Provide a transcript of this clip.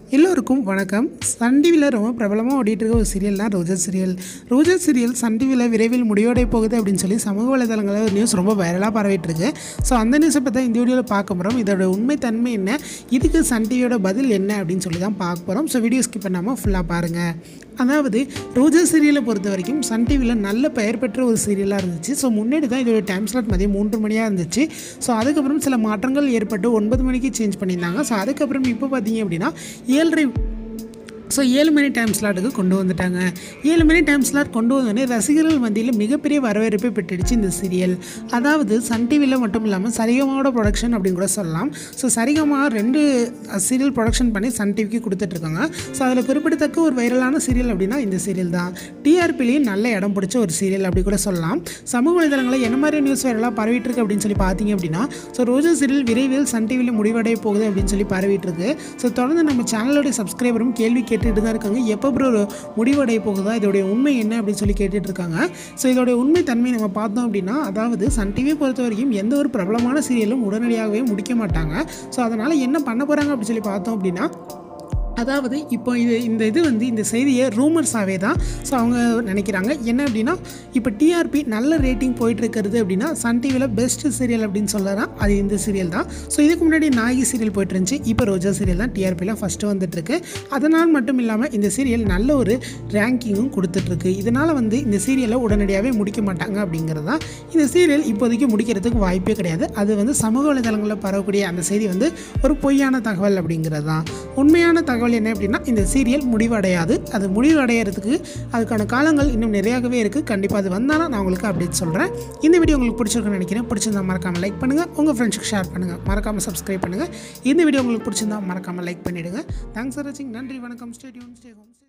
எல்லோருக்கும் வணக்கம் சன் டிவியில் ரொம்ப பிரபலமாக ஓடிட்டு இருக்க ஒரு சீரியல் தான் Roja serial Roja serial Sun டிவியில் விரைவில் முடிவடைய போகுது அப்படின்னு சொல்லி சமூக வலைதளங்களில் ஒரு நியூஸ் ரொம்ப வைரலாக பரவிட்டு இருக்கு ஸோ அந்த நியூஸை பற்றி இந்த வீடியோவில் பார்க்க போகிறோம் இதோட உண்மை தன்மை என்ன இதுக்கு சன் டிவியோட பதில் என்ன அப்படின்னு சொல்லி தான் பார்க்க போகிறோம் ஸோ வீடியோ ஸ்கிப் பண்ணாமல் ஃபுல்லாக பாருங்கள் அதாவது ரோஜா சீரியலை பொறுத்த வரைக்கும் சன் டிவியில் நல்ல பெயர் பெற்ற ஒரு சீரியலாக இருந்துச்சு ஸோ முன்னாடி தான் இதோட டைம் ஸ்லாட் மதியம் மூன்று மணியாக இருந்துச்சு ஸோ அதுக்கப்புறம் சில மாற்றங்கள் ஏற்பட்டு ஒன்பது மணிக்கு சேஞ்ச் பண்ணியிருந்தாங்க ஸோ அதுக்கப்புறம் இப்போ பார்த்தீங்க அப்படின்னா ஏழரை ஸோ ஏழு மணி டைம் ஸ்லாட்டுக்கு கொண்டு வந்துட்டாங்க ஏழு மணி டைம் ஸ்லாட் கொண்டு வந்தோடனே ரசிகர்கள் மத்தியில் மிகப்பெரிய வரவேற்பை பெற்றுடுச்சு இந்த சீரியல் அதாவது சன் டிவியில் மட்டும் இல்லாமல் சரிகமாவோட ப்ரொடக்ஷன் அப்படின்னு கூட சொல்லலாம் ஸோ சரிகமா ரெண்டு சீரியல் ப்ரொடக்ஷன் பண்ணி சன் டிவிக்கு கொடுத்துட்ருக்காங்க ஸோ அதில் குறிப்பிடத்தக்க ஒரு வைரலான சீரியல் அப்படின்னா இந்த சீரியல் தான் டிஆர்பிலையும் நல்ல இடம் பிடிச்ச ஒரு சீரியல் அப்படி கூட சொல்லலாம் சமூக வலைதளங்களில் என்ன மாதிரி நியூஸ் வைரலாக பரவிட்டு இருக்கு அப்படின்னு சொல்லி பார்த்தீங்க அப்படின்னா ஸோ ரோஜா சீரியல் விரைவில் சன் டிவியில் முடிவடைய போகுது அப்படின்னு சொல்லி பரவிட்டு இருக்கு ஸோ தொடர்ந்து நம்ம சேனலோடைய சப்ஸ்கிரைபரும் கேள்வி கேட்டுட்டு தான் இருக்காங்க எப்போ ப்ரோ முடிவடைய போகுதா இதோடைய உண்மை என்ன அப்படின்னு சொல்லி கேட்டுட்டு இருக்காங்க ஸோ இதோடைய உண்மை தன்மை நம்ம பார்த்தோம் அப்படின்னா அதாவது சன் டிவியை பொறுத்த வரைக்கும் எந்த ஒரு பிரபலமான சீரியலும் உடனடியாகவே முடிக்க மாட்டாங்க ஸோ அதனால் என்ன பண்ண போகிறாங்க அப்படின்னு சொல்லி பார்த்தோம் அப்படின்னா அதாவது இப்போ இது இந்த இது வந்து இந்த செய்தியை ரூமர்ஸாகவே தான் ஸோ அவங்க நினைக்கிறாங்க என்ன அப்படின்னா இப்போ டிஆர்பி நல்ல ரேட்டிங் போயிட்டு இருக்கிறது அப்படின்னா சன் டிவியில் பெஸ்ட் சீரியல் அப்படின்னு சொல்லலாம் அது இந்த சீரியல் தான் ஸோ இதுக்கு முன்னாடி நாயகி சீரியல் போயிட்டு இருந்துச்சு இப்போ ரோஜா சீரியல் தான் டிஆர்பியில் ஃபஸ்ட்டு வந்துட்டுருக்கு அதனால் மட்டும் இல்லாமல் இந்த சீரியல் நல்ல ஒரு ரேங்கிங்கும் கொடுத்துட்ருக்கு இதனால் வந்து இந்த சீரியலை உடனடியாகவே முடிக்க மாட்டாங்க அப்படிங்கிறது தான் இந்த சீரியல் இப்போதைக்கு முடிக்கிறதுக்கு வாய்ப்பே கிடையாது அது வந்து சமூக வலைதளங்களில் பரவக்கூடிய அந்த செய்தி வந்து ஒரு பொய்யான தகவல் அப்படிங்கிறது தான் உண்மையான தகவல் என்ன அப்படின்னா இந்த சீரியல் முடிவடையாது அது முடிவடைகிறதுக்கு அதுக்கான காலங்கள் இன்னும் நிறையாகவே இருக்குது கண்டிப்பாக அது வந்தாலும் நான் உங்களுக்கு அப்டேட் சொல்கிறேன் இந்த வீடியோ உங்களுக்கு பிடிச்சிருக்குன்னு நினைக்கிறேன் பிடிச்சிருந்தா மறக்காமல் லைக் பண்ணுங்கள் உங்கள் ஃப்ரெண்ட்ஸுக்கு ஷேர் பண்ணுங்கள் மறக்காமல் சப்ஸ்கிரைப் பண்ணுங்கள் இந்த வீடியோ உங்களுக்கு பிடிச்சிருந்தா மறக்காமல் லைக் பண்ணிவிடுங்க தேங்க்ஸ் ஃபார் வாட்சிங் நன்றி வணக்கம் ஸ்டே டியூன் ஸ்டே ஹோம்